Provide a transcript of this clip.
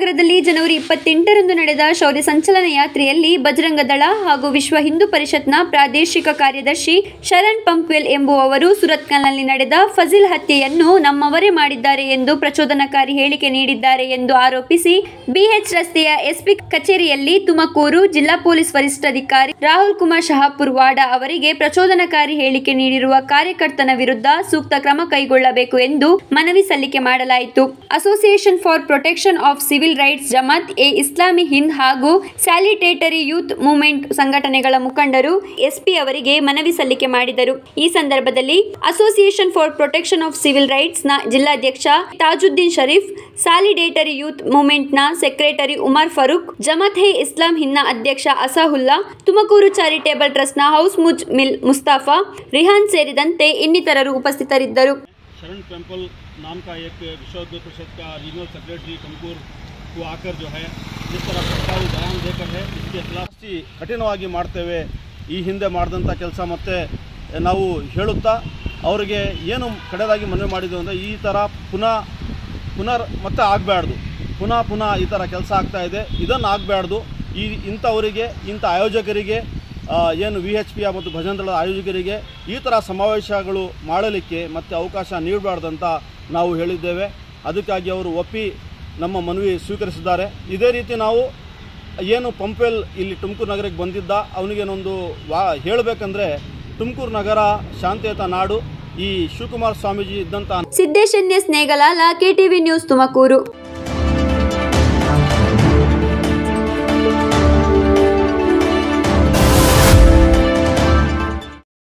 ನಗರದಲ್ಲಿ ಜನವರಿ ಇಪ್ಪತ್ತೆಂಟರಂದು ನಡೆದ ಶೌರ್ಯ ಸಂಚಲನ ಯಾತ್ರೆಯಲ್ಲಿ ಬಜರಂಗ ದಳ ಹಾಗೂ ವಿಶ್ವ ಹಿಂದೂ ಪರಿಷತ್ನ ಪ್ರಾದೇಶಿಕ ಕಾರ್ಯದರ್ಶಿ ಶರಣ್ ಪಂಪ್ವೆಲ್ ಎಂಬುವವರು ಸುರತ್ಕಲ್ನಲ್ಲಿ ನಡೆದ ಫಜಿಲ್ ಹತ್ಯೆಯನ್ನು ನಮ್ಮವರೇ ಮಾಡಿದ್ದಾರೆ ಎಂದು ಪ್ರಚೋದನಕಾರಿ ಹೇಳಿಕೆ ನೀಡಿದ್ದಾರೆ ಎಂದು ಆರೋಪಿಸಿ ಬಿಎಚ್ ರಸ್ತೆಯ ಎಸ್ಪಿ ಕಚೇರಿಯಲ್ಲಿ ತುಮಕೂರು ಜಿಲ್ಲಾ ಪೊಲೀಸ್ ವರಿಷ್ಠಾಧಿಕಾರಿ ರಾಹುಲ್ ಕುಮಾರ್ ಶಹಾಪುರ್ ವಾಡಾ ಅವರಿಗೆ ಪ್ರಚೋದನಕಾರಿ ಹೇಳಿಕೆ ನೀಡಿರುವ ಕಾರ್ಯಕರ್ತನ ವಿರುದ್ಧ ಸೂಕ್ತ ಕ್ರಮ ಕೈಗೊಳ್ಳಬೇಕು ಎಂದು ಮನವಿ ಸಲ್ಲಿಕೆ ಮಾಡಲಾಯಿತು association for protection of civil rights Jamaat e Islami Hind ಹಾಗೂ ಸ್ಯಾಲಿಟೇಟರಿ ಯೂತ್ ಮೂವ್ಮೆಂಟ್ ಸಂಘಟನೆಗಳ ಮುಖಂಡರು ಎಸ್ಪಿ ಅವರಿಗೆ ಮನವಿ ಸಲ್ಲಿಕೆ ಮಾಡಿದರು ಈ ಸಂದರ್ಭದಲ್ಲಿ association for protection of civil rights ನ ಜಿಲ್ಲಾಧ್ಯಕ್ಷ ತಾಜುದ್ದೀನ್ ಶರೀಫ್ ಸಾಲಿಡೇಟರಿ ಯೂತ್ ಮೂವ್ಮೆಂಟ್ನ ಸೆಕ್ರೆಟರಿ ಉಮರ್ ಫರೂಕ್ ಜಮಾತ್ ಹೇ ಇಸ್ಲಾಂ ಹಿಂದ್ನ ಅಧ್ಯಕ್ಷ ಅಸಾಹುಲ್ಲಾ ತುಮಕೂರು ಚಾರಿಟೇಬಲ್ ಟ್ರಸ್ಟ್ನ ಹೌಸ್ ಮುಜ್ ಮಿಲ್ ಮುಸ್ತಾಫಾ ರಿಹಾನ್ ಸೇರಿದಂತೆ ಇನ್ನಿತರರು ಉಪಸ್ಥಿತರಿದ್ದರು शरण टेम्पल नाम का एक विश्व हिंदू परिषद का रीजनल सेक्रेटरी टमकूर को आकर जो है जिस तरह सरकारी बयान देकर है इसके खिलाफ ಸಿ ಕಠಿಣವಾಗಿ ಮಾಡ್ತೇವೆ ಈ ಹಿಂದೆ ಮಾಡಿದಂಥ ಕೆಲಸ ಮತ್ತೆ ನಾವು ಹೇಳುತ್ತಾ ಅವರಿಗೆ ಏನು ಕಡೆದಾಗಿ ಮನವಿ ಮಾಡಿದ್ದೇವೆ ಅಂದರೆ ಈ ಥರ ಪುನಃ ಪುನರ್ ಮತ್ತೆ ಆಗಬಾರ್ದು ಪುನಃ ಪುನಃ ಈ ಥರ ಕೆಲಸ ಆಗ್ತಾ ಇದೆ ಇದನ್ನು ಆಗಬಾರ್ದು ಈ ಇಂಥವರಿಗೆ ಇಂಥ ಆಯೋಜಕರಿಗೆ ಆ, ಏನು ವಿ ಎಚ್ ಪಿಯ ಮತ್ತು ಭಜನ್ ದಳದ ಆಯೋಜಕರಿಗೆ ಈ ಥರ ಸಮಾವೇಶಗಳು ಮಾಡಲಿಕ್ಕೆ ಮತ್ತೆ ಅವಕಾಶ ನೀಡಬಾರ್ದಂತ ನಾವು ಹೇಳಿದ್ದೇವೆ ಅದಕ್ಕಾಗಿ ಅವರು ಒಪ್ಪಿ ನಮ್ಮ ಮನವಿ ಸ್ವೀಕರಿಸಿದ್ದಾರೆ ಇದೇ ರೀತಿ ನಾವು ಏನು ಪಂಪೆಲ್ ಇಲ್ಲಿ ತುಮಕೂರು ನಗರಕ್ಕೆ ಬಂದಿದ್ದ ಅವನಿಗೇನೊಂದು ವಾ ಹೇಳಬೇಕಂದ್ರೆ ತುಮಕೂರು ನಗರ ಶಾಂತಿಯುತ ನಾಡು ಈ ಶಿವಕುಮಾರ ಸ್ವಾಮೀಜಿ ಇದ್ದಂಥ ಸಿದ್ದೇಶನ್ಯ ಸ್ನೇಗಲಾಲ ಕೆಟಿವಿ ನ್ಯೂಸ್ ತುಮಕೂರು